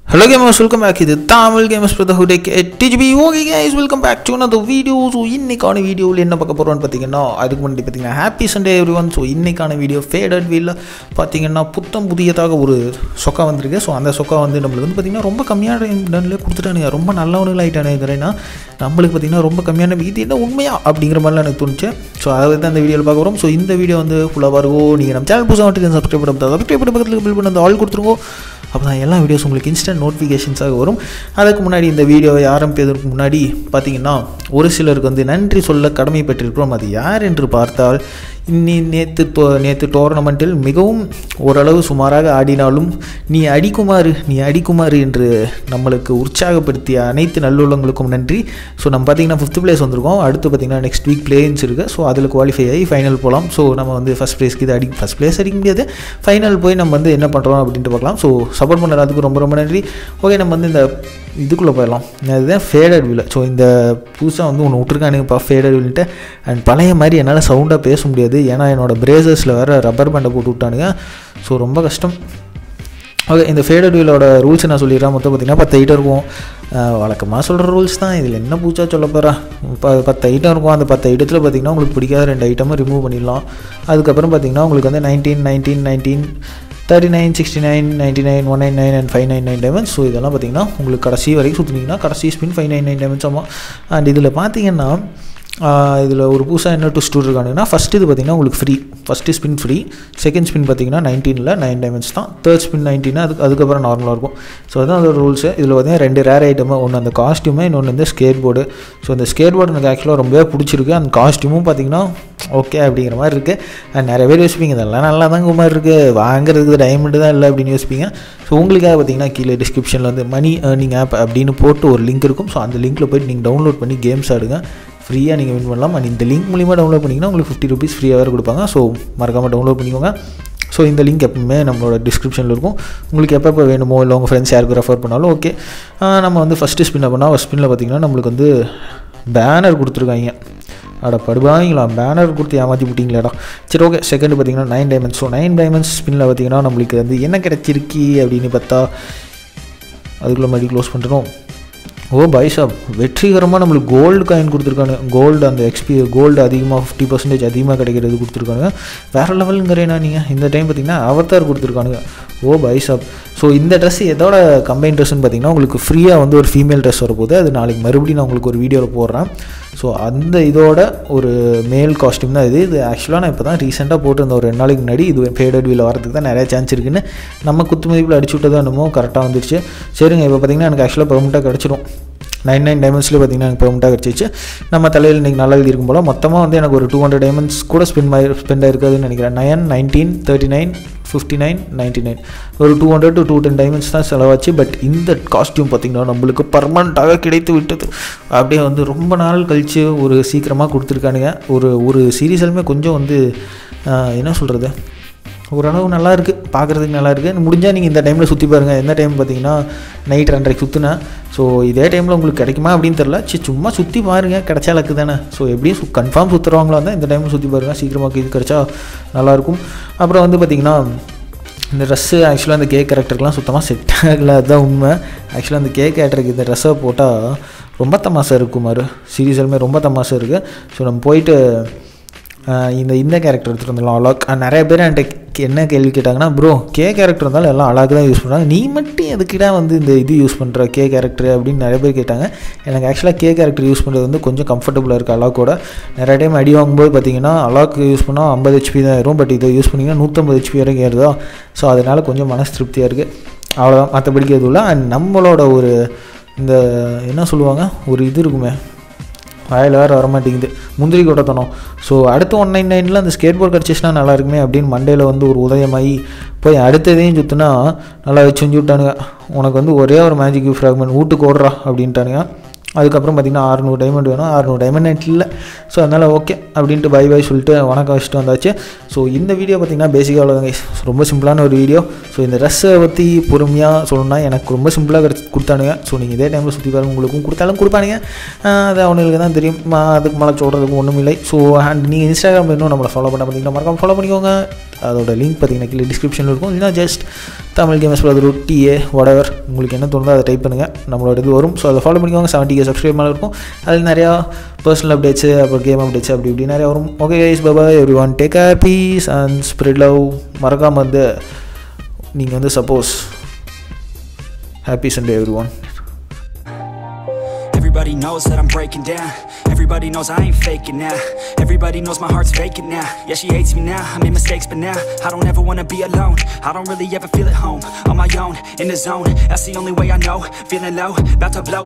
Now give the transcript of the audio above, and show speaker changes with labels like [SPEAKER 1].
[SPEAKER 1] Hello gamers, welcome back. இது Tamil gamers brotherhood TGB okay guys welcome back to another video so இன்னைக்கான வீடியோவில் என்ன பார்க்க போகிறோம்னு பார்த்தீங்கன்னா அதுக்கு முன்னாடி பார்த்தீங்கன்னா happy Sunday everyone so இன்னைக்கான வீடியோ ஃபேடட் வீலில் பார்த்தீங்கன்னா புத்தம் புதியதாக ஒரு சொக்கா வந்திருக்கு ஸோ அந்த சொக்கா வந்து நம்மளுக்கு வந்து பார்த்தீங்கன்னா ரொம்ப கம்மியான டன்ல கொடுத்துட்டானுங்க ரொம்ப நல்லவனுகள் ஆகிட்டானுங்கிறேன்னா நம்மளுக்கு பார்த்தீங்கன்னா ரொம்ப கம்மியான இது என்ன உண்மையா அப்படிங்கிற மாதிரிலாம் எனக்கு தோணுச்சு ஸோ அதை தான் அந்த வீடியோவில் பார்க்க வரோம் ஸோ இந்த வீடியோ வந்து ஃபுல்லாக வருவோம் நீங்கள் நம்ம சேனல் புதுசாக வந்துட்டு சப்ஸ்கிரைப் பண்ண சப்ஸ்கிரைப் பண்ண பக்கத்தில் பில் பண்ண அந்த ஆல் கொடுத்துருங்க அப்போ தான் எல்லா வீடியோஸ் உங்களுக்கு இன்ஸ்டன்ட் நோட்டிஃபிகேஷன்ஸாக வரும் அதுக்கு முன்னாடி இந்த வீடியோவை ஆரம்பிப்பதற்கு முன்னாடி பார்த்தீங்கன்னா ஒரு சிலருக்கு வந்து நன்றி சொல்ல கடமைப்பட்டிருக்கிறோம் அது யார் என்று பார்த்தால் இன்னி நேற்று டோ நேற்று டோர்னமெண்ட்டில் மிகவும் ஓரளவு சுமாராக ஆடினாலும் நீ அடிக்குமாறு நீ அடிக்குமாறு என்று நம்மளுக்கு உற்சாகப்படுத்திய அனைத்து நல்லுள்ளங்களுக்கும் நன்றி ஸோ நம்ம பார்த்தீங்கன்னா ஃபிஃப்த் பிளேஸ் வந்திருக்கோம் அடுத்து பார்த்தீங்கன்னா நெக்ஸ்ட் வீக் பிளேயன்ஸ் இருக்குது ஸோ அதில் குவாலிஃபை ஆகி ஃபைனல் போகலாம் ஸோ நம்ம வந்து ஃபஸ்ட் ப்ளேஸ்க்கு இது அடி ஃபஸ்ட் ப்ளேஸ் அடிக்க முடியாது ஃபைனல் போய் நம்ம வந்து என்ன பண்ணுறோம் அப்படின்ட்டு பார்க்கலாம் ஸோ சப்போர்ட் பண்ண எல்லாத்துக்கும் ரொம்ப ரொம்ப நன்றி ஓகே நம்ம வந்து இந்த இதுக்குள்ளே போயிடலாம் அதுதான் ஃபேடட் வீல் ஸோ இந்த புதுசாக வந்து ஒன்று விட்ருக்கானுங்கப்பா ஃபேடட் வீல்ன்ட்டு அண்ட் பழைய மாதிரி என்னால் சவுண்டாக பேச முடியாது ஏன்னா என்னோடய பிரேசர்ஸில் வேறு ரப்பர் பேண்டை போட்டு விட்டானுங்க ஸோ ரொம்ப கஷ்டம் ஓகே இந்த ஃபேடட் வீலோட ரூல்ஸ் நான் சொல்லிடுறேன் மொத்தம் பார்த்தீங்கன்னா பத்து ஐட்டம் இருக்கும் வழக்கமாக சொல்கிற ரூல்ஸ் தான் இதில் என்ன பூச்சா சொல்ல போகிறா இப்போ பத்து ஐட்டம் இருக்கும் அந்த பத்து ஐட்டத்தில் பார்த்தீங்கன்னா உங்களுக்கு பிடிக்காத ரெண்டு ஐட்டமும் ரிமூவ் பண்ணிடலாம் அதுக்கப்புறம் பார்த்தீங்கன்னா உங்களுக்கு வந்து nineteen nineteen nineteen thirty nine sixty nine ninety nine one nine nine and five nine nine diamonds so இதெல்லாம் பார்த்தீங்கன்னா உங்களுக்கு கடைசி வரைக்கும் சுற்றுனீங்கன்னா கடைசி spin five nine nine diamonds ஆமாம் அண்ட் இதில் பார்த்தீங்கன்னா இதில் ஒரு புதுசாக என்ன டூ ஸ்டூர் இருக்கானுங்கன்னா ஃபஸ்ட் இது பார்த்தீங்கன்னா உங்களுக்கு free first spin free second spin பார்த்தீங்கன்னா நைன்டீனில் நைன் டைமண்ட்ஸ் தான் தேர்ட் ஸ்பின் நைன்டீன் அதுக்கு அதுக்கப்புறம் நார்மலாக இருக்கும் ஸோ அதுதான் அதோட ரூல்ஸு இதில் பார்த்தீங்கன்னா ரெண்டு ரேர் ஐட்டமு ஒன்று அந்த காஸ்ட்யூமு இன்னொன்று வந்து ஸ்கேட் போர்டு ஸோ அந்த ஸ்கேட் போர்டு எனக்கு ஆக்சுவலாக ரொம்பவே பிடிச்சிருக்கு அந்த காஸ்ட்யூமும் பார்த்தீங்கன்னா ஓகே அப்படிங்கிற மாதிரி இருக்குது அண்ட் நிறைய பேர் யோசிப்பீங்க இதெல்லாம் நல்லா தாங்க மாதிரி இருக்குது வாங்குறதுக்கு டைமண்டு தான் இல்லை அப்படின்னு யோசிப்பீங்க ஸோ உங்களுக்காக பார்த்தீங்கன்னா கீழே டிஸ்கிரிப்ஷனில் வந்து மணி ஏர்னிங் ஆப் அப்படின்னு போட்டு ஒரு லிங்க் இருக்கும் ஸோ அந்த லிங்க்கில் போய்ட்டு நீங்கள் டவுன்லோட் பண்ணி கேம்ஸ் ஆடுங்க ஃப்ரீயாக நீங்கள் வின் பண்ணலாம் அண்ட் இந்த லிங்க் மூலிமா டவுன்லோட் பண்ணிங்கன்னா உங்களுக்கு ஃபிஃப்டி ருபீஸ் ஃப்ரீயாக வேறு கொடுப்பாங்க ஸோ மறக்காமல் டவுன்லோட் பண்ணிக்கோங்க ஸோ இந்த லிங்க் எப்பவுமே நம்மளோட டிஸ்கிரிப்ஷனில் இருக்கும் உங்களுக்கு எப்பப்போ வேணுமோ இல்லை உங்கள் ஃப்ரெண்ட்ஸ் யாருக்கு ரெஃபர் பண்ணாலும் ஓகே நம்ம வந்து ஃபஸ்ட்டு ஸ்பின்னை பண்ணால் ஃபஸ்ட் ஸ்பின்னில் பார்த்தீங்கன்னா நம்மளுக்கு வந்து பேனர் கொடுத்துருக்காங்க அட படுபாங்களா பேனர் கொடுத்து ஏமாற்றி விட்டிங்களாடா சரி ஓகே செகண்ட் பார்த்தீங்கன்னா nine diamonds so nine diamonds ஸ்பின்னில் பார்த்தீங்கன்னா நம்மளுக்கு வந்து என்ன கிடச்சிருக்கி அப்படின்னு பார்த்தா அதுக்குள்ளே மாதிரி க்ளோஸ் பண்ணுறோம் ஓ பைசாப் வெற்றிகரமாக நம்மளுக்கு கோல்டு காயின் கொடுத்துருக்காங்க கோல்டு அந்த எக்ஸ்பி கோல்டு அதிகமாக ஃபிஃப்டி பர்சன்டேஜ் அதிகமாக கிடைக்கிறது கொடுத்துருக்காங்க வேறு லெவலுங்கிறேன்னா நீங்கள் இந்த டைம் பார்த்தீங்கன்னா அவத்தார் கொடுத்துருக்கானுங்க ஓ பைசாப் ஸோ இந்த ட்ரெஸ் எதோட கம்பைன் ட்ரெஸ்ஸுன்னு பார்த்தீங்கன்னா உங்களுக்கு ஃப்ரீயாக வந்து ஒரு ஃபீமேல் ட்ரெஸ் வரப்போகுது அது நாளைக்கு மறுபடியும் நான் உங்களுக்கு ஒரு வீடியோவில் போடுறேன் ஸோ அந்த இதோட ஒரு மேல் காஸ்ட்யூம் தான் இது இது ஆக்சுவலாக நான் இப்போ தான் ரீசெண்டாக போட்டிருந்த ஒரு ரெண்டு நாளைக்கு முன்னாடி இது ஃபேடட் வீல் வரதுக்கு தான் நிறைய சான்ஸ் இருக்குன்னு நம்ம குத்து மதிப்பில் அடிச்சு விட்டதோ என்னமோ கரெக்டாக வந்துருச்சு சரிங்க இப்போ பார்த்தீங்கன்னா எனக்கு ஆக்சுவலாக பெர்மனெண்ட்டாக கிடச்சிரும் நைன் நைன் டைமண்ட்ஸ்லேயே பார்த்தீங்கன்னா எனக்கு பெர்மனெண்ட்டாக கிடச்சிச்சு நம்ம தலையில் இன்றைக்கி நல்லா இருக்கும் போல் மொத்தமாக வந்து எனக்கு ஒரு டூ ஹண்ட்ரட் டைமண்ட்ஸ் கூட ஸ்பெண்ட் ஆகி ஸ்பெண்ட் ஆயிருக்காதுன்னு நினைக்கிறேன் nine nineteen thirty nine fifty nine ninety nine ஒரு two hundred to two ten diamonds தான் செலவாச்சு பட் இந்த காஸ்ட்யூம் பார்த்திங்கன்னா நம்மளுக்கு பர்மனண்ட்டாக கிடைத்து விட்டது அப்படியே வந்து ரொம்ப நாள் கழித்து ஒரு சீக்கிரமாக கொடுத்துருக்கானுங்க ஒரு ஒரு சீரீஸலுமே கொஞ்சம் வந்து என்ன சொல்கிறது ஓரளவு நல்லா இருக்குது பார்க்குறதுக்கு நல்லா இருக்குது முடிஞ்சால் நீங்கள் இந்த டைமில் சுற்றி பாருங்கள் எந்த டைம் பார்த்தீங்கன்னா நைட் ரெண்டரைக்கு சுற்றுனேன் ஸோ இதே டைமில் உங்களுக்கு கிடைக்குமா அப்படின்னு தெரில சரி சும்மா சுற்றி பாருங்கள் கிடைச்சா லக்கு தானே ஸோ எப்படியும் சு கன்ஃபார்ம் சுற்றுறவங்களா இருந்தால் இந்த டைமில் சுற்றி பாருங்கள் சீக்கிரமாக இது கிடைச்சா நல்லாயிருக்கும் அப்புறம் வந்து பார்த்திங்கன்னா இந்த ட்ரெஸ்ஸு ஆக்சுவலாக அந்த கேக் கேரக்டருக்குலாம் சுத்தமாக செட் ஆகலை அதுதான் உண்மை ஆக்சுவலாக அந்த கேக் கேரக்டருக்கு இந்த ட்ரெஸ்ஸை போட்டால் ரொம்ப தமாசா இருக்கும் மாதிரி சீரியஸாலுமே ரொம்ப தமாசா இருக்குது ஸோ நம்ம போயிட்டு இந்த இந்த கேரக்டர் எடுத்துகிட்டு வந்துடலாம் அலாக் நிறைய பேர் என்கிட்ட என்ன கேள்வி கேட்டாங்கன்னா ப்ரோ கே கேரக்டர் இருந்தாலும் எல்லாம் அழகாக தான் யூஸ் பண்ணுறாங்க நீ மட்டும் எதுக்கிட்ட வந்து இந்த இது யூஸ் பண்ணுற கே கேரக்டர் அப்படின்னு நிறைய பேர் கேட்டாங்க எனக்கு ஆக்சுவலாக கே கேரக்டர் யூஸ் பண்ணுறது வந்து கொஞ்சம் கம்ஃபர்டபுளாக இருக்குது அலாக்கோட நிறைய டைம் அடி வாங்கும்போது பார்த்தீங்கன்னா அலாக் யூஸ் பண்ணால் ஐம்பது ஹெச்பி தான் ஏறும் பட் இதை யூஸ் பண்ணிங்கன்னா நூற்றம்பது ஹெச்பி வரைக்கும் ஏறுதா ஸோ அதனால் கொஞ்சம் மனசு திருப்தியாக இருக்குது அவ்வளோதான் மற்றபடிக்கு எதுவும் இல்லை அண்ட் நம்மளோட ஒரு இந்த என்ன சொல்லுவாங்க ஒரு இது இருக்குமே வாயில் வேறு வரமாட்டேங்குது முந்திரி கொட்டத்தனம் ஸோ அடுத்து ஒன் நைன் நைனில் அந்த ஸ்கேட் போர்ட் கிடச்சிச்சுன்னா நல்லா இருக்குமே அப்படின்னு மண்டேல வந்து ஒரு உதயமாகி போய் அடுத்ததையும் சுற்றுனா நல்லா வச்சு செஞ்சு விட்டானுங்க உனக்கு வந்து ஒரே ஒரு மேஜிக் ஃப்ராக்மெண்ட் வீட்டுக்கு ஓடுறா அப்படின்ட்டானுங்க அதுக்கப்புறம் பார்த்திங்கன்னா அறுநூறு டைமண்ட் வேணும் அறுநூறு டைமண்ட் நெட் இல்லை ஸோ அதனால் ஓகே அப்படின்ட்டு பை பை சொல்லிட்டு வணக்கம் வச்சுட்டு வந்தாச்சு ஸோ இந்த வீடியோ பார்த்திங்கன்னா பேசிக்காக அவ்வளோதாங்க ரொம்ப சிம்பிளான ஒரு வீடியோ ஸோ இந்த ட்ரெஸ்ஸை பற்றி பொறுமையாக சொல்லணும்னா எனக்கு ரொம்ப சிம்பிளாக கிடச்சி கொடுத்தானுங்க ஸோ நீங்கள் இதே டைமில் சுற்றி பாருங்க உங்களுக்கும் கொடுத்தாலும் கொடுப்பானுங்க அது அவனுங்களுக்கு தான் தெரியும் அதுக்கு மேலே சொல்கிறதுக்கு ஒன்றும் இல்லை ஸோ அண்ட் நீங்கள் இன்ஸ்டாகிராம் இன்னும் நம்மளை ஃபாலோ பண்ண பார்த்தீங்கன்னா மறக்காம ஃபாலோ பண்ணிக்கோங்க அதோட லிங்க் பார்த்தீங்கன்னா கீழே டிஸ்கிரிப்ஷனில் இருக்கும் இல்லைனா ஜஸ்ட் தமிழ் கேமர்ஸ் பிரதர்ஹுட் டிஏ whatever உங்களுக்கு என்ன தோணுதோ அதை டைப் பண்ணுங்கள் நம்மளோட இது வரும் ஸோ அதை ஃபாலோ பண்ணிக்கோங்க செவன்ட்டி கே சப்ஸ்கிரைப் மேலே இருக்கும் அதில் நிறையா பர்சனல் அப்டேட்ஸு அப்புறம் கேம் அப்டேட்ஸ் அப்படி இப்படி நிறையா வரும் ஓகே கைஸ் பபா everyone take care peace and spread love மறக்காமல் வந்து நீங்கள் வந்து suppose happy Sunday everyone
[SPEAKER 2] Everybody knows that I'm breaking down Everybody knows I ain't faking now Everybody knows my heart's vacant now Yeah, she hates me now, I made mistakes but now I don't ever wanna be alone I don't really ever feel at home On my own, in the zone That's the only way I know Feeling low, about to blow